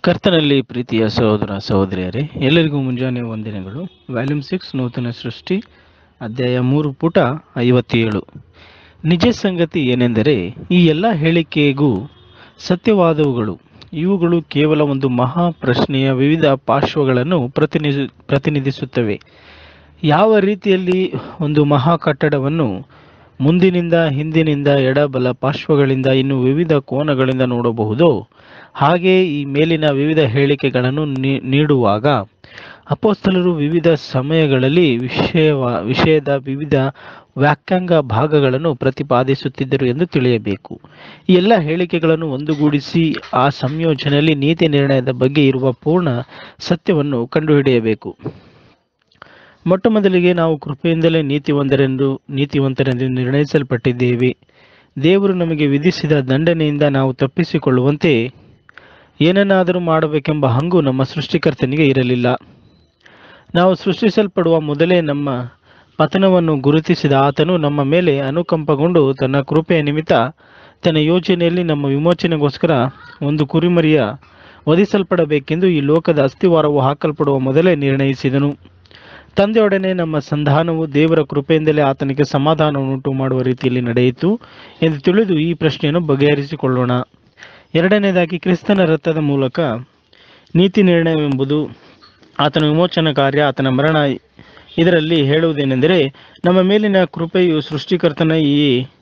ಕರ್ತನಲ್ಲಿ ಪ್ರೀತಿಯ ಸಹೋದರ ಸಹೋದರಿಯರೇ ಎಲ್ಲರಿಗೂ ಮುಂಜಾನೆ ವಂದನೆಗಳು ವ್ಯಾಲ್ಯೂಮ್ ಸಿಕ್ಸ್ ನೂತನ ಸೃಷ್ಟಿ ಅಧ್ಯಾಯ ಮೂರು ಪುಟ ಐವತ್ತೇಳು ನಿಜ ಸಂಗತಿ ಏನೆಂದರೆ ಈ ಎಲ್ಲ ಹೇಳಿಕೆಗೂ ಸತ್ಯವಾದವುಗಳು ಇವುಗಳು ಕೇವಲ ಒಂದು ಮಹಾ ಪ್ರಶ್ನೆಯ ವಿವಿಧ ಪಾರ್ಶ್ವಗಳನ್ನು ಪ್ರತಿನಿಧಿ ಪ್ರತಿನಿಧಿಸುತ್ತವೆ ಯಾವ ರೀತಿಯಲ್ಲಿ ಒಂದು ಮಹಾ ಕಟ್ಟಡವನ್ನು ಮುಂದಿನಿಂದ ಹಿಂದಿನಿಂದ ಎಡಬಲ ಪಾರ್ಶ್ವಗಳಿಂದ ಇನ್ನು ವಿವಿಧ ಕೋನಗಳಿಂದ ನೋಡಬಹುದೋ ಹಾಗೆ ಈ ಮೇಲಿನ ವಿವಿಧ ಹೇಳಿಕೆಗಳನ್ನು ನೀ- ನೀಡುವಾಗ ಅಪೋಸ್ತಲರು ವಿವಿಧ ಸಮಯಗಳಲ್ಲಿ ವಿಷಯವ ವಿಷಯದ ವಿವಿಧ ವ್ಯಾಖ್ಯಾಂಗ ಭಾಗಗಳನ್ನು ಪ್ರತಿಪಾದಿಸುತ್ತಿದ್ದರು ಎಂದು ತಿಳಿಯಬೇಕು ಈ ಎಲ್ಲ ಹೇಳಿಕೆಗಳನ್ನು ಒಂದುಗೂಡಿಸಿ ಆ ಸಂಯೋಜನೆಯಲ್ಲಿ ನೀತಿ ನಿರ್ಣಯದ ಬಗ್ಗೆ ಇರುವ ಪೂರ್ಣ ಸತ್ಯವನ್ನು ಕಂಡುಹಿಡಿಯಬೇಕು ಮೊಟ್ಟ ಮೊದಲಿಗೆ ನಾವು ಕೃಪೆಯಿಂದಲೇ ನೀತಿವಂತರೆಂದು ನೀತಿವಂತರೆಂದು ನಿರ್ಣಯಿಸಲ್ಪಟ್ಟಿದ್ದೇವೆ ದೇವರು ನಮಗೆ ವಿಧಿಸಿದ ದಂಡನೆಯಿಂದ ನಾವು ತಪ್ಪಿಸಿಕೊಳ್ಳುವಂತೆ ಏನನ್ನಾದರೂ ಮಾಡಬೇಕೆಂಬ ಹಂಗು ನಮ್ಮ ಸೃಷ್ಟಿಕರ್ತನಿಗೆ ಇರಲಿಲ್ಲ ನಾವು ಸೃಷ್ಟಿಸಲ್ಪಡುವ ಮೊದಲೇ ನಮ್ಮ ಪತನವನ್ನು ಗುರುತಿಸಿದ ಆತನು ನಮ್ಮ ಮೇಲೆ ಅನುಕಂಪಗೊಂಡು ತನ್ನ ಕೃಪೆಯ ನಿಮಿತ್ತ ತನ್ನ ಯೋಜನೆಯಲ್ಲಿ ನಮ್ಮ ವಿಮೋಚನೆಗೋಸ್ಕರ ಒಂದು ಕುರಿಮರಿಯ ವಧಿಸಲ್ಪಡಬೇಕೆಂದು ಈ ಲೋಕದ ಅಸ್ಥಿವಾರವು ಹಾಕಲ್ಪಡುವ ಮೊದಲೇ ನಿರ್ಣಯಿಸಿದನು ತಂದೆಯೊಡನೆ ನಮ್ಮ ಸಂಧಾನವು ದೇವರ ಕೃಪೆಯಿಂದಲೇ ಆತನಿಗೆ ಸಮಾಧಾನವನ್ನುಂಟು ಮಾಡುವ ರೀತಿಯಲ್ಲಿ ನಡೆಯಿತು ಎಂದು ತಿಳಿದು ಈ ಪ್ರಶ್ನೆಯನ್ನು ಬಗೆಹರಿಸಿಕೊಳ್ಳೋಣ ಎರಡನೇದಾಗಿ ಕ್ರಿಸ್ತನ ರಥದ ಮೂಲಕ ನೀತಿ ನಿರ್ಣಯವೆಂಬುದು ಆತನ ವಿಮೋಚನಾ ಕಾರ್ಯ ಆತನ ಮರಣ ಇದರಲ್ಲಿ ಹೇಳುವುದೇನೆಂದರೆ ನಮ್ಮ ಮೇಲಿನ ಕೃಪೆಯು ಸೃಷ್ಟಿಕರ್ತನ ಈ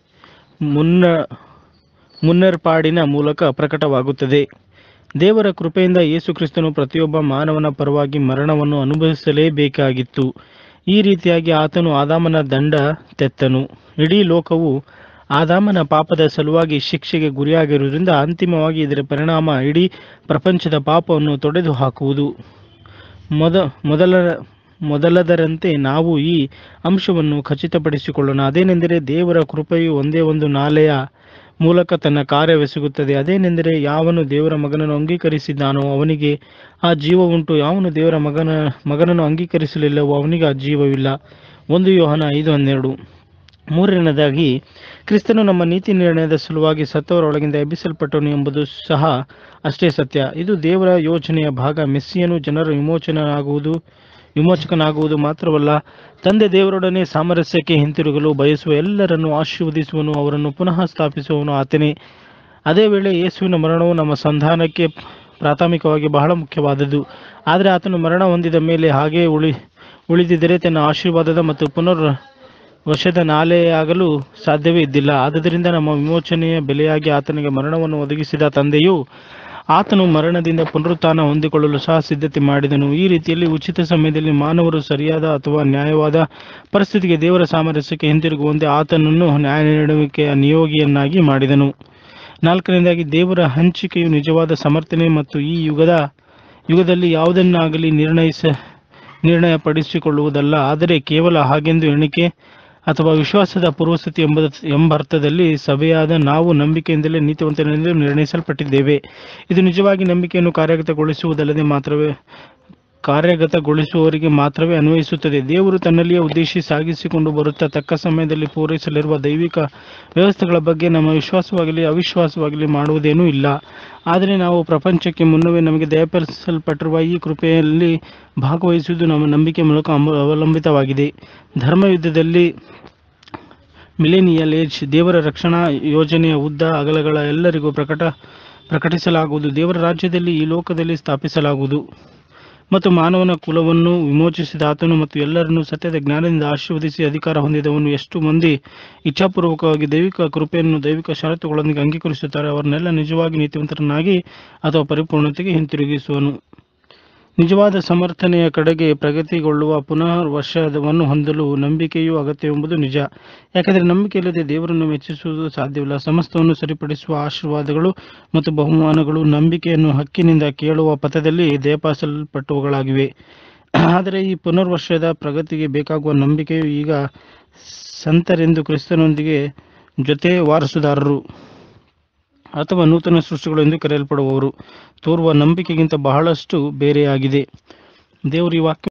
ಮುನ್ನ ಮುನ್ನರ್ಪಾಡಿನ ಮೂಲಕ ಪ್ರಕಟವಾಗುತ್ತದೆ ದೇವರ ಕೃಪೆಯಿಂದ ಯೇಸು ಕ್ರಿಸ್ತನು ಪ್ರತಿಯೊಬ್ಬ ಮಾನವನ ಪರವಾಗಿ ಮರಣವನ್ನು ಅನುಭವಿಸಲೇಬೇಕಾಗಿತ್ತು ಈ ರೀತಿಯಾಗಿ ಆತನು ಆದಾಮನ ದಂಡ ತೆತ್ತನು ಇಡೀ ಲೋಕವು ಆದಾಮನ ಪಾಪದ ಸಲುವಾಗಿ ಶಿಕ್ಷೆಗೆ ಗುರಿಯಾಗಿರುವುದರಿಂದ ಅಂತಿಮವಾಗಿ ಇದರ ಪರಿಣಾಮ ಇಡೀ ಪ್ರಪಂಚದ ಪಾಪವನ್ನು ತೊಡೆದು ಹಾಕುವುದು ಮೊದ ಮೊದಲ ಮೊದಲದರಂತೆ ನಾವು ಈ ಅಂಶವನ್ನು ಖಚಿತಪಡಿಸಿಕೊಳ್ಳೋಣ ಅದೇನೆಂದರೆ ದೇವರ ಕೃಪೆಯು ಒಂದೇ ಒಂದು ನಾಲೆಯ ಮೂಲಕ ತನ್ನ ಕಾರ್ಯವೆಸಗುತ್ತದೆ ಅದೇನೆಂದರೆ ಯಾವನು ದೇವರ ಮಗನನ್ನು ಅಂಗೀಕರಿಸಿದ್ದಾನೋ ಅವನಿಗೆ ಆ ಜೀವ ಉಂಟು ಯಾವನು ದೇವರ ಮಗನ ಮಗನನ್ನು ಅಂಗೀಕರಿಸಲಿಲ್ಲವೋ ಅವನಿಗೆ ಆ ಜೀವವಿಲ್ಲ ಒಂದು ಯೋಹನ ಐದು ಹನ್ನೆರಡು ಮೂರನೇದಾಗಿ ಕ್ರಿಸ್ತನು ನಮ್ಮ ನೀತಿ ನಿರ್ಣಯದ ಸಲುವಾಗಿ ಸತ್ತವರೊಳಗಿಂದ ಎಬ್ಬಿಸಲ್ಪಟ್ಟನು ಎಂಬುದು ಸಹ ಅಷ್ಟೇ ಸತ್ಯ ಇದು ದೇವರ ಯೋಜನೆಯ ಭಾಗ ಮೆಸ್ಸಿಯನು ಜನರ ವಿಮೋಚನಾಗುವುದು ವಿಮೋಚಕನಾಗುವುದು ಮಾತ್ರವಲ್ಲ ತಂದೆ ದೇವರೊಡನೆ ಸಾಮರಸ್ಯಕ್ಕೆ ಹಿಂತಿರುಗಲು ಬಯಸುವ ಎಲ್ಲರನ್ನು ಆಶೀರ್ವದಿಸುವನು ಅವರನ್ನು ಪುನಃ ಸ್ಥಾಪಿಸುವವನು ಆತನೇ ಅದೇ ವೇಳೆ ಯೇಸುವಿನ ಮರಣವು ನಮ್ಮ ಸಂಧಾನಕ್ಕೆ ಪ್ರಾಥಮಿಕವಾಗಿ ಬಹಳ ಮುಖ್ಯವಾದದ್ದು ಆದರೆ ಆತನು ಮರಣ ಹೊಂದಿದ ಮೇಲೆ ಹಾಗೇ ಉಳಿ ಉಳಿದಿದ್ದರೆ ತನ್ನ ಆಶೀರ್ವಾದದ ಮತ್ತು ಪುನರ್ ವಶದ ನಾಲೆಯಾಗಲು ಸಾಧ್ಯವೇ ಇದ್ದಿಲ್ಲ ಆದುದರಿಂದ ನಮ್ಮ ವಿಮೋಚನೆಯ ಬೆಲೆಯಾಗಿ ಆತನಿಗೆ ಮರಣವನ್ನು ಒದಗಿಸಿದ ತಂದೆಯು ಆತನು ಮರಣದಿಂದ ಪುನರುತ್ಥಾನ ಹೊಂದಿಕೊಳ್ಳಲು ಸಹ ಸಿದ್ಧತೆ ಮಾಡಿದನು ಈ ರೀತಿಯಲ್ಲಿ ಉಚಿತ ಸಮಯದಲ್ಲಿ ಮಾನವರು ಸರಿಯಾದ ಅಥವಾ ನ್ಯಾಯವಾದ ಪರಿಸ್ಥಿತಿಗೆ ದೇವರ ಸಾಮರಸ್ಯಕ್ಕೆ ಹಿಂತಿರುಗುವಂತೆ ಆತನನ್ನು ನ್ಯಾಯ ನೀಡುವಿಕೆಯ ನಿಯೋಗಿಯನ್ನಾಗಿ ಮಾಡಿದನು ನಾಲ್ಕನೇದಾಗಿ ದೇವರ ಹಂಚಿಕೆಯು ನಿಜವಾದ ಸಮರ್ಥನೆ ಮತ್ತು ಈ ಯುಗದ ಯುಗದಲ್ಲಿ ಯಾವುದನ್ನಾಗಲಿ ನಿರ್ಣಯಿಸ ನಿರ್ಣಯಪಡಿಸಿಕೊಳ್ಳುವುದಲ್ಲ ಆದರೆ ಕೇವಲ ಹಾಗೆಂದು ಎಣಿಕೆ ಅಥವಾ ವಿಶ್ವಾಸದ ಪೂರ್ವಸ್ಥಿತಿ ಎಂಬ ಎಂಬರ್ಥದಲ್ಲಿ ಸಭೆಯಾದ ನಾವು ನಂಬಿಕೆಯಿಂದಲೇ ನೀತಿವಂತನೆಂದು ನಿರ್ಣಯಿಸಲ್ಪಟ್ಟಿದ್ದೇವೆ ಇದು ನಿಜವಾಗಿ ನಂಬಿಕೆಯನ್ನು ಕಾರ್ಯಗತಗೊಳಿಸುವುದಲ್ಲದೆ ಮಾತ್ರವೇ ಕಾರ್ಯಗತಗೊಳಿಸುವವರಿಗೆ ಮಾತ್ರವೇ ಅನ್ವಯಿಸುತ್ತದೆ ದೇವರು ತನ್ನಲ್ಲಿಯೇ ಉದ್ದೇಶಿಸಿ ಸಾಗಿಸಿಕೊಂಡು ಬರುತ್ತಾ ತಕ್ಕ ಸಮಯದಲ್ಲಿ ಪೂರೈಸಲಿರುವ ದೈವಿಕ ವ್ಯವಸ್ಥೆಗಳ ಬಗ್ಗೆ ನಮ್ಮ ವಿಶ್ವಾಸವಾಗಲಿ ಅವಿಶ್ವಾಸವಾಗಲಿ ಮಾಡುವುದೇನೂ ಇಲ್ಲ ಆದರೆ ನಾವು ಪ್ರಪಂಚಕ್ಕೆ ಮುನ್ನವೇ ನಮಗೆ ದಯಪಾಲಿಸಲ್ಪಟ್ಟಿರುವ ಈ ಕೃಪೆಯಲ್ಲಿ ಭಾಗವಹಿಸುವುದು ನಮ್ಮ ನಂಬಿಕೆ ಮೂಲಕ ಅಮ- ಅವಲಂಬಿತವಾಗಿದೆ ಧರ್ಮಯುದ್ಧದಲ್ಲಿ ಮಿಲೇನಿಯಲ್ ಏಜ್ ದೇವರ ರಕ್ಷಣಾ ಯೋಜನೆಯ ಉದ್ದ ಅಗಲಗಳ ಎಲ್ಲರಿಗೂ ಪ್ರಕಟ ಪ್ರಕಟಿಸಲಾಗುವುದು ದೇವರ ರಾಜ್ಯದಲ್ಲಿ ಈ ಲೋಕದಲ್ಲಿ ಸ್ಥಾಪಿಸಲಾಗುವುದು ಮತ್ತು ಮಾನವನ ಕುಲವನ್ನು ವಿಮೋಚಿಸಿದ ಆತನು ಮತ್ತು ಎಲ್ಲರನ್ನೂ ಸತ್ಯದ ಜ್ಞಾನದಿಂದ ಆಶೀರ್ವದಿಸಿ ಅಧಿಕಾರ ಹೊಂದಿದವನು ಎಷ್ಟು ಮಂದಿ ಇಚ್ಛಾಪೂರ್ವಕವಾಗಿ ದೈವಿಕ ಕೃಪೆಯನ್ನು ದೈವಿಕ ಷರತ್ತುಗಳೊಂದಿಗೆ ಅಂಗೀಕರಿಸುತ್ತಾರೆ ಅವರನ್ನೆಲ್ಲ ನಿಜವಾಗಿ ನೀತಿವಂತರನ್ನಾಗಿ ಅಥವಾ ಪರಿಪೂರ್ಣತೆಗೆ ಹಿಂತಿರುಗಿಸುವನು ನಿಜವಾದ ಸಮರ್ಥನೆಯ ಕಡೆಗೆ ಪ್ರಗತಿಗೊಳ್ಳುವ ಪುನರ್ವಶವನ್ನು ಹೊಂದಲು ನಂಬಿಕೆಯೂ ಅಗತ್ಯವೆಂಬುದು ನಿಜ ಯಾಕೆಂದರೆ ನಂಬಿಕೆಯಿಲ್ಲದೆ ದೇವರನ್ನು ಮೆಚ್ಚಿಸುವುದು ಸಾಧ್ಯವಿಲ್ಲ ಸಮಸ್ತವನ್ನು ಸರಿಪಡಿಸುವ ಆಶೀರ್ವಾದಗಳು ಮತ್ತು ಬಹುಮಾನಗಳು ನಂಬಿಕೆಯನ್ನು ಹಕ್ಕಿನಿಂದ ಕೇಳುವ ಪಥದಲ್ಲಿ ದಯಪಾಲಿಸಲ್ಪಟ್ಟವುಗಳಾಗಿವೆ ಆದರೆ ಈ ಪುನರ್ವರ್ಷದ ಪ್ರಗತಿಗೆ ಬೇಕಾಗುವ ನಂಬಿಕೆಯು ಈಗ ಸಂತರೆಂದು ಕ್ರಿಸ್ತನೊಂದಿಗೆ ಜೊತೆ ವಾರಸುದಾರರು ಅಥವಾ ನೂತನ ಸೃಷ್ಟಿಗಳು ಎಂದು ಕರೆಯಲ್ಪಡುವವರು ತೋರುವ ನಂಬಿಕೆಗಿಂತ ಬಹಳಷ್ಟು ಬೇರೆಯಾಗಿದೆ ದೇವರು ಈ ವಾಕ್ಯ